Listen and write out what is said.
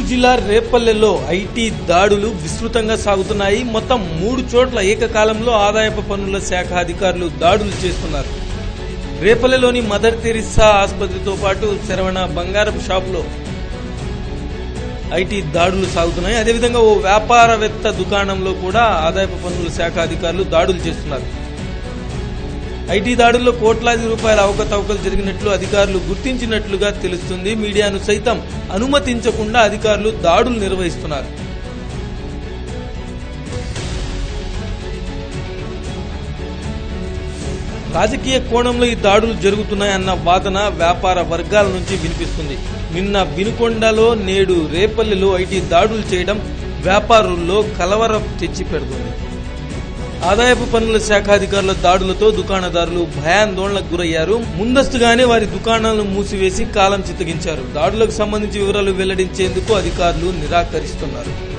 జిల్లా రేపల్లెలో ఐటీ దాడులు విస్తృతంగా సాగుతున్నాయి మొత్తం మూడు చోట్ల ఏకకాలంలో ఆదాయపు పన్నుల శాఖ అధికారులు దాడులు చేస్తున్నారు రేపల్లెలోని మదర్ తెరిస్సా ఆసుపత్రితో పాటు శరవణ బంగారపు షాపులో ఐటీ దాడులు సాగుతున్నాయి అదేవిధంగా ఓ వ్యాపారవేత్త దుకాణంలో కూడా ఆదాయపు పన్నుల శాఖ అధికారులు దాడులు చేస్తున్నారు ఐటీ దాడుల్లో కోట్లాది రూపాయల అవకతవకలు జరిగినట్లు అధికారులు గుర్తించినట్లుగా తెలుస్తుంది మీడియాను సైతం అనుమతించకుండా అధికారులు దాడులు నిర్వహిస్తున్నారు రాజకీయ కోణంలో ఈ దాడులు జరుగుతున్నాయన్న వాదన వ్యాపార వర్గాల నుంచి వినిపిస్తుంది నిన్న వినుకొండలో నేడు రేపల్లిలో ఐటీ దాడులు చేయడం వ్యాపారుల్లో కలవరం తెచ్చి పెడుతుంది ఆదాయపు పన్నుల శాఖ అధికారుల దాడులతో దుకాణదారులు భయాందోళనకు గురయ్యారు ముందస్తుగానే వారి దుకాణాలను మూసివేసి కాలం చిత్తగించారు దాడులకు సంబంధించి వివరాలు వెల్లడించేందుకు అధికారులు నిరాకరిస్తున్నారు